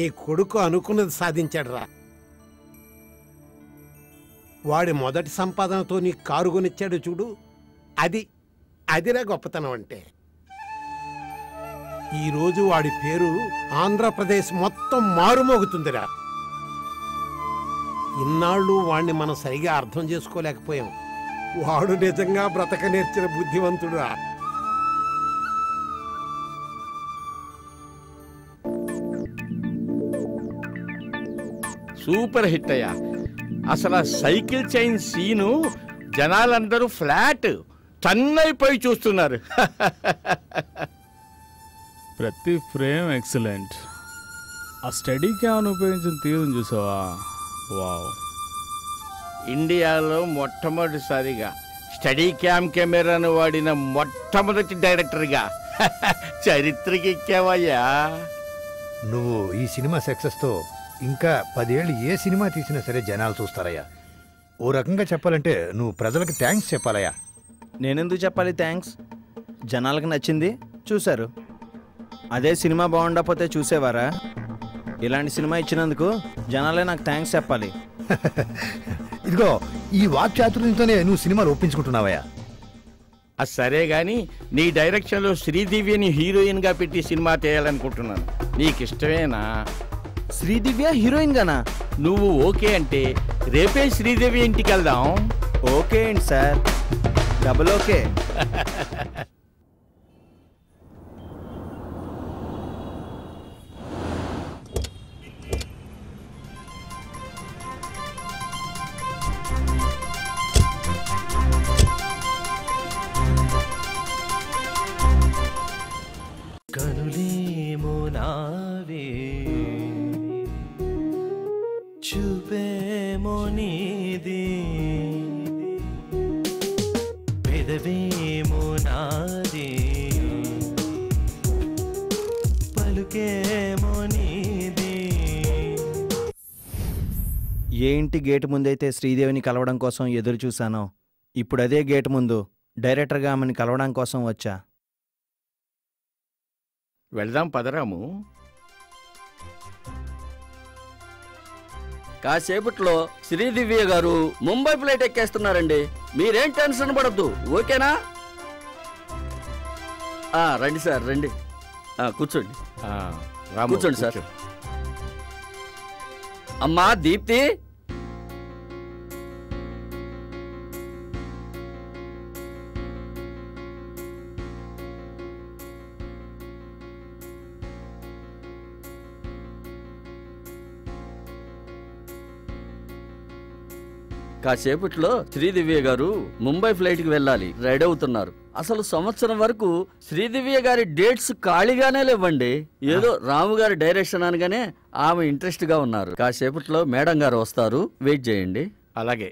కొడుకు అనుకున్నది సాధించాడురా వాడి మొదటి సంపాదనతో నీ కారు కొనిచ్చాడు చూడు అది అదిరా గొప్పతనం అంటే ఈరోజు వాడి పేరు ఆంధ్రప్రదేశ్ మొత్తం మారుమోగుతుందిరా ఇన్నాళ్ళు వాణ్ణి మనం సరిగా అర్థం చేసుకోలేకపోయాం వాడు నిజంగా బ్రతక నేర్చిన బుద్ధివంతుడురా సూపర్ హిట్ అయ్యా అసలు ఆ సైకిల్ చైన్ సీను జనాలందరూ ఫ్లాట్ తన్నైపోయి చూస్తున్నారు ప్రతి ఫ్రేమ్ ఎక్సలెంట్ ఆ స్టడీ క్యామ్ ఉపయోగించిన తీరుని చూసావా వావ్ ఇండియాలో మొట్టమొదటిసారిగా స్టడీ క్యామ్ కెమెరాను వాడిన మొట్టమొదటి డైరెక్టర్గా చరిత్రకి ఎక్కావయ్యా నువ్వు ఈ సినిమా సక్సెస్తో ఇంకా పదేళ్ళు ఏ సినిమా తీసినా సరే జనాలు చూస్తారయ్యా ఓ రకంగా చెప్పాలంటే నువ్వు ప్రజలకు థ్యాంక్స్ చెప్పాలయ్యా నేనెందుకు చెప్పాలి థ్యాంక్స్ జనాలకు నచ్చింది చూశారు అదే సినిమా బాగుండకపోతే చూసేవారా ఇలాంటి సినిమా ఇచ్చినందుకు జనాలే నాకు థ్యాంక్స్ చెప్పాలి ఇదిగో ఈ వాక్చాతుర్యంతోనే నువ్వు సినిమాలు ఒప్పించుకుంటున్నావయ్యా అది సరే గాని నీ డైరెక్షన్లో శ్రీదివ్యని హీరోయిన్గా పెట్టి సినిమా తీయాలనుకుంటున్నాను నీకు ఇష్టమేనా శ్రీదివ్య హీరోయిన్ గానా నువ్వు ఓకే అంటే రేపే శ్రీదేవి ఇంటికి వెళ్దాం ఓకే అండి సార్ డబుల్ ఓకే కనులేమో నావే చూపేమో నీది పెదవేమో నాది పలుకేమో నీది ఏ ఇంటి గేటు ముందైతే శ్రీదేవిని కలవడం కోసం ఎదురు చూశానో ఇప్పుడు అదే గేటు ముందు డైరెక్టర్గా ఆమెను కలవడం కోసం వచ్చా వెళ్దాం పదరాము కాసేపట్లో శ్రీదివ్య గారు ముంబై ఫ్లైట్ ఎక్కేస్తున్నారండి మీరేం టెన్షన్ పడద్దు ఓకేనా ఆ, రండి సార్ రండి ఆ, కూర్చోండి ఆ, రాము, కూర్చోండి సార్ కూర్చో. అమ్మా దీప్తి కాసేపట్లో శ్రీదివ్య గారు ముంబై ఫ్లైట్కి వెళ్ళాలి రెడీ అవుతున్నారు అసలు సంవత్సరం వరకు శ్రీదివ్య గారి డేట్స్ ఖాళీగానే లేవండి ఏదో రాము గారి డైరెక్షన్ అనగానే ఆమె ఇంట్రెస్ట్ గా ఉన్నారు కాసేపట్లో మేడం గారు వస్తారు వెయిట్ చేయండి అలాగే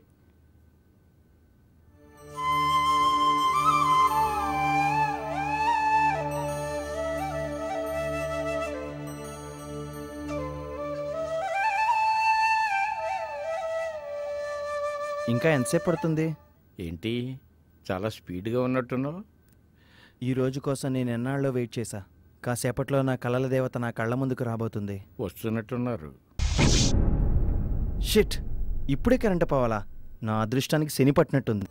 ఇంకా ఎంతసేపు పడుతుంది ఏంటి చాలా స్పీడ్గా ఉన్నట్టున్నావు ఈ రోజు కోసం నేను ఎన్నాళ్ళలో వెయిట్ చేశా కాసేపట్లో నా కళ్ళల దేవత నా కళ్ళ ముందుకు రాబోతుంది వస్తున్నట్టున్నారు షిట్ ఇప్పుడే కరెంట్ పోవాలా నా అదృష్టానికి శని పట్టినట్టుంది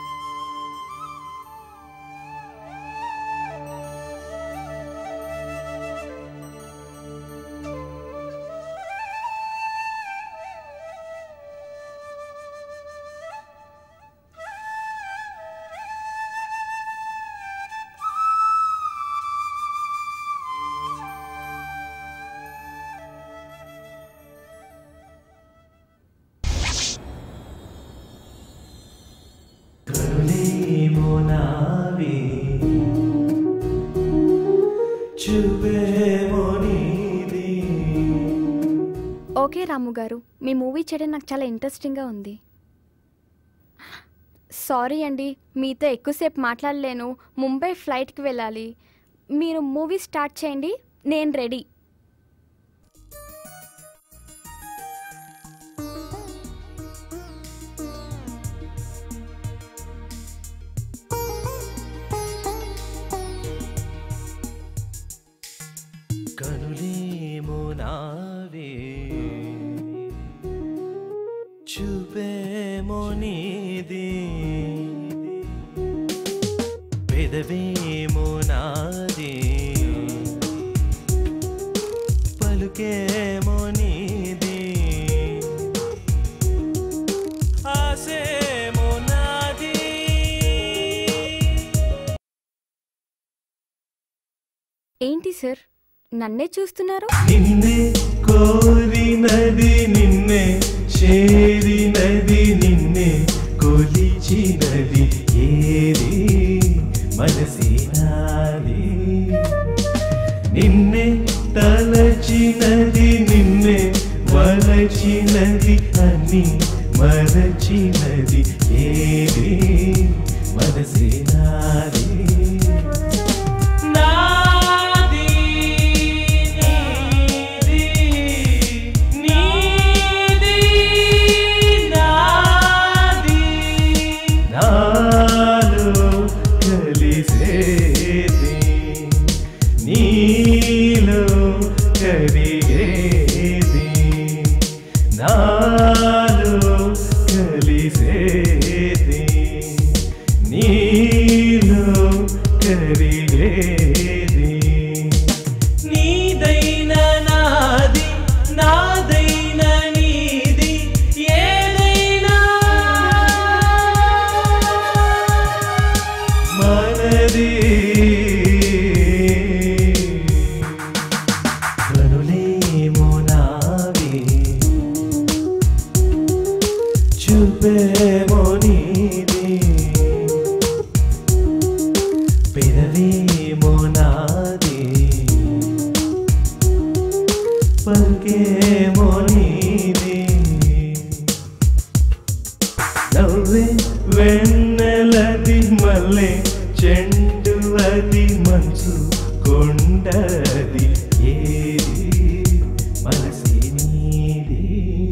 కనులేమో నావే చూపేమో నీది ఓకే రాము గారు మీ మూవీ చేయడం నాకు చాలా ఇంట్రెస్టింగ్గా ఉంది సారీ అండి మీతో ఎక్కువసేపు మాట్లాడలేను ముంబై ఫ్లైట్కి వెళ్ళాలి మీరు మూవీ స్టార్ట్ చేయండి నేను రెడీ కనులేమో నావే పలుకేమో నీది పెదవేమో నాది పలుకేమో నీది ఆసేమో నాది ఏంటి సార్ నన్నే చూస్తున్నారు నిన్నే కోరినది నిన్నే చేరినది నిన్నే కొలిచినది ఏది మనసినాది నిన్నే తలచినది నిన్నే వలచినది అని మరచినది ఏది మనసినాది నాది నీది నీది నాది నాలో కలిసేది నీలో కరిగేది నాలో కలిసేది నీలో కరిగేది నీదైన నాది నాదైన నీది ఏదైనా మనది కనులేమో నావి చూపేమో నీది పెదవేమో నాది పలుకేమో నీది నవ్వే వెన్నెలది మల్లె చెండు అది మంచు కొండది ఏది మనసి నీది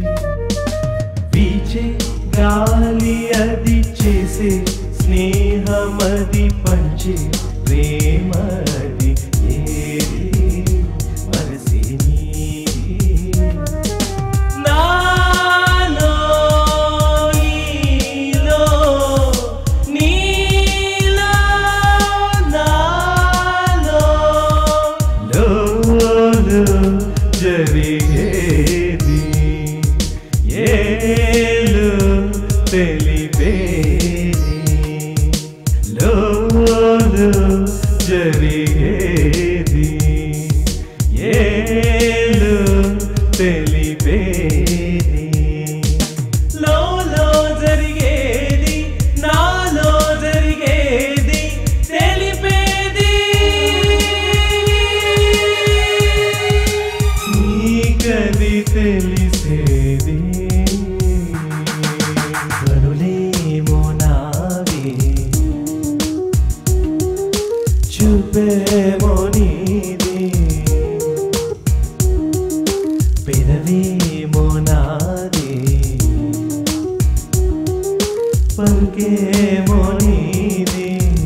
వీచే గాలి అది చేసే స్నేహమది పంచే ప్రేమది ఏది మనసి నీది నాలో నీలో నీలో నాలో లోలో జరిగేది ఏలు తెలిపేది లోలో జరిగేది ఏలు తెలిపేది లోలో జరిగేది నాలో జరిగేది తెలిపేది నీకది తెలిసేది కనులేమో నావి చూపేమో నీది పెదవేమో నాది పలుకేమో నీది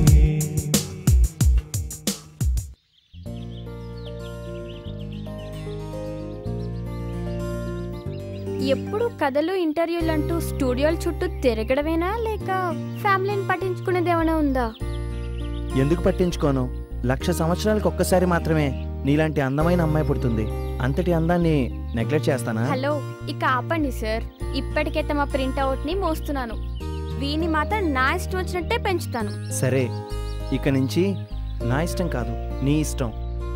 ఎప్పుడు కథలు ఇంటర్వ్యూలు అంటూ స్టూడియోల చుట్టూ తిరగడమేనా లేక ఫ్యామిలీని పట్టించుకునేది ఏమైనా ఉందా ఎందుకు పట్టించుకోను లక్ష సంవత్సరాలకు ఒక్కసారి మాత్రమే నీలాంటి అందమైన అమ్మాయి పుడుతుంది అంతటి అందాన్ని నెగ్లెక్ట్ చేస్తానా హలో ఇక ఆపండి సార్ ఇప్పటికే తమ ప్రింట్అవుట్ ని మోస్తున్నాను వీని మాత్రం నా ఇష్టం వచ్చినట్టే పెంచుతాను సరే ఇక నుంచి నా ఇష్టం కాదు నీ ఇష్టం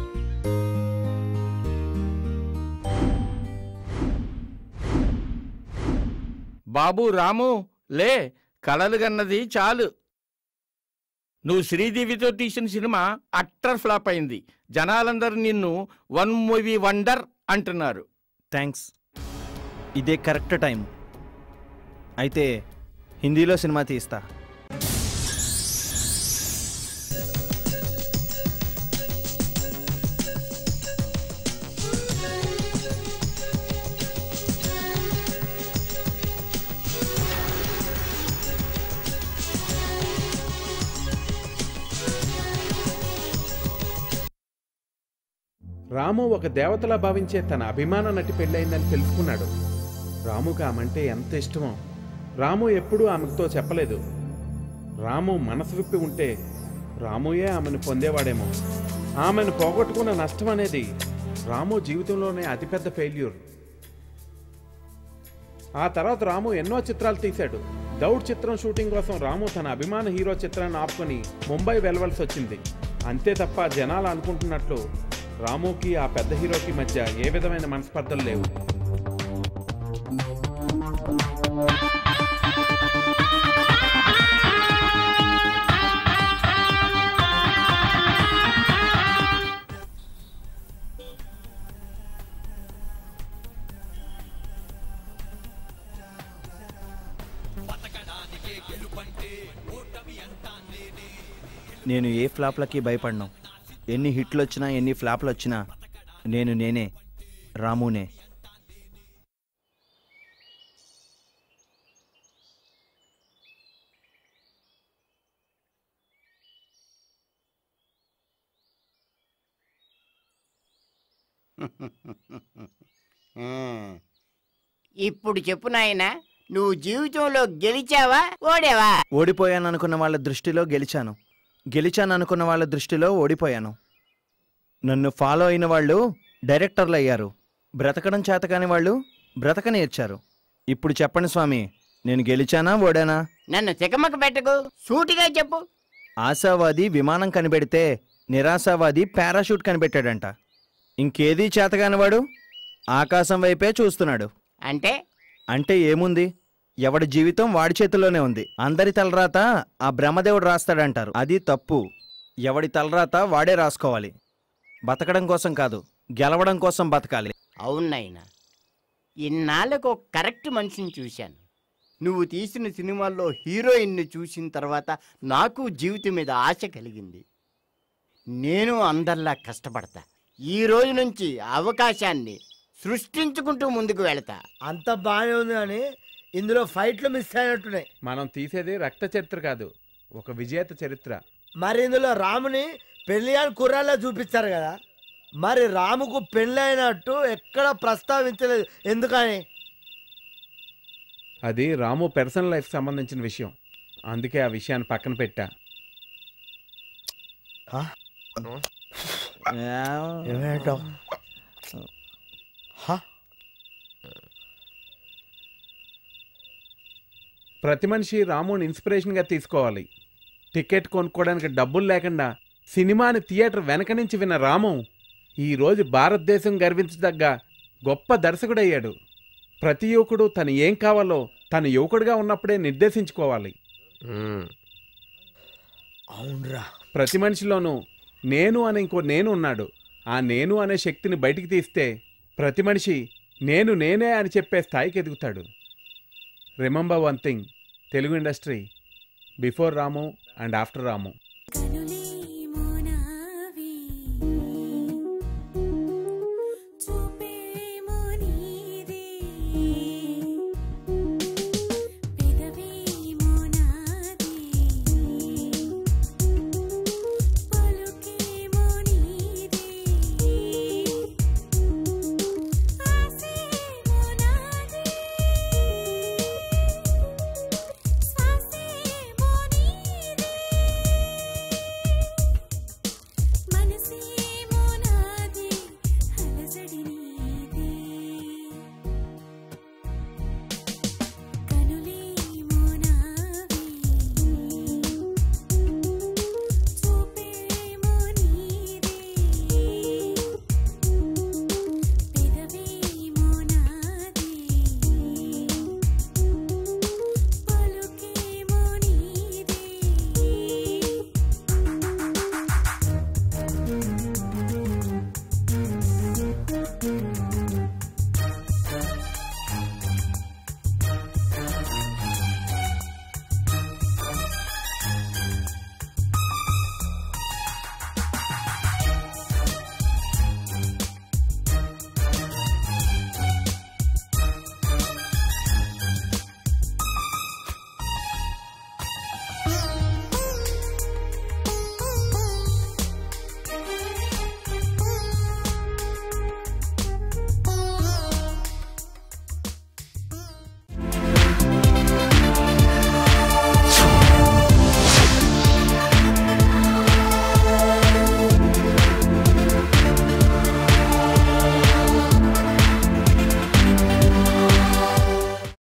బాబు రాము లే కలలు గన్నది చాలు నువ్వు శ్రీదేవితో తీసిన సినిమా అట్టర్ ఫ్లాప్ అయింది జనాలందరూ నిన్ను వన్ మూవీ వండర్ అంటున్నారు థ్యాంక్స్ ఇదే కరెక్ట్ టైం అయితే హిందీలో సినిమా తీస్తా రాము ఒక దేవతలా భావించే తన అభిమాన నటి పెళ్ళయిందని తెలుసుకున్నాడు రాముకు ఆమంటే ఎంత ఇష్టమో రాము ఎప్పుడూ ఆమెతో చెప్పలేదు రాము మనసు విప్పి ఉంటే రాముయే ఆమెను పొందేవాడేమో ఆమెను పోగొట్టుకున్న నష్టం అనేది రాము జీవితంలోనే అతిపెద్ద ఫెయిల్యూర్ ఆ తర్వాత రాము ఎన్నో చిత్రాలు తీశాడు దౌడ్ చిత్రం షూటింగ్ కోసం రాము తన అభిమాన హీరో చిత్రాన్ని ఆపుకొని ముంబై వెళ్ళవలసి వచ్చింది అంతే తప్ప జనాలు అనుకుంటున్నట్లు రాముకి ఆ పెద్ద హీరోకి మధ్య ఏ విధమైన మనస్పర్ధలు లేవు నేను ఏ ఫ్లాప్లకి భయపడను ఎన్ని హిట్లు వచ్చినా ఎన్ని ఫ్లాప్లు వచ్చినా నేను నేనే రామునే ఉమ్. ఇప్పుడు చెప్పు నాయనా నువ్వు జీవితంలో గెలిచావా ఓడేవా ఓడిపోయాను అనుకున్న వాళ్ళ దృష్టిలో గెలిచాను గెలిచాను అనుకున్న వాళ్ళ దృష్టిలో ఓడిపోయాను నన్ను ఫాలో అయిన వాళ్ళు డైరెక్టర్లు అయ్యారు బ్రతకడం చేతకాని వాళ్ళు బ్రతక నేర్చారు ఇప్పుడు చెప్పండి స్వామి నేను గెలిచానా ఓడానా నన్ను తికమక పెట్టకు సూటిగా చెప్పు ఆశావాది విమానం కనిపెడితే నిరాశావాది పారాషూట్ కనిపెట్టాడంట ఇంకేదీ చేతగానివాడు ఆకాశం వైపే చూస్తున్నాడు అంటే అంటే ఏముంది ఎవడి జీవితం వాడి చేతిలోనే ఉంది అందరి తలరాత ఆ బ్రహ్మదేవుడు రాస్తాడంటారు అది తప్పు ఎవడి తలరాత వాడే రాసుకోవాలి బతకడం కోసం కాదు గెలవడం కోసం బతకాలి అవును నాయనా ఇన్నాళ్ళకు ఒక కరెక్ట్ మనిషిని చూశాను నువ్వు తీసిన సినిమాల్లో హీరోయిన్ని చూసిన తర్వాత నాకు జీవితం మీద ఆశ కలిగింది నేను అందరిలా కష్టపడతా ఈ రోజు నుంచి అవకాశాన్ని సృష్టించుకుంటూ ముందుకు వెళతా అంత బాగానే ఉంది కానీ ఇందులో ఫైట్లు మిస్ అయినట్టున్నాయి మనం తీసేది రక్త చరిత్ర కాదు ఒక విజేత చరిత్ర మరి ఇందులో రాముని పెళ్లి అని కుర్రాల్లో చూపిస్తారు కదా మరి రాముకు పెళ్ళి అయినట్టు ఎక్కడ ప్రస్తావించలేదు ఎందుకని అది రాము పర్సనల్ లైఫ్ సంబంధించిన విషయం అందుకే ఆ విషయాన్ని పక్కన పెట్టా ఏమేంటో ప్రతి మనిషి రాముని ఇన్స్పిరేషన్గా తీసుకోవాలి టికెట్ కొనుక్కోవడానికి డబ్బులు లేకుండా సినిమాని థియేటర్ వెనక నుంచి విన్న రాము ఈరోజు భారతదేశం గర్వించదగ్గ గొప్ప దర్శకుడయ్యాడు ప్రతి యువకుడు తను ఏం కావాలో తను యువకుడిగా ఉన్నప్పుడే నిర్దేశించుకోవాలి అవునరా ప్రతి మనిషిలోనూ నేను అనే ఇంకో నేను ఉన్నాడు ఆ నేను అనే శక్తిని బయటికి తీస్తే ప్రతి మనిషి నేను నేనే అని చెప్పే స్థాయికి ఎదుగుతాడు remember one thing Telugu industry before Ramu and after Ramu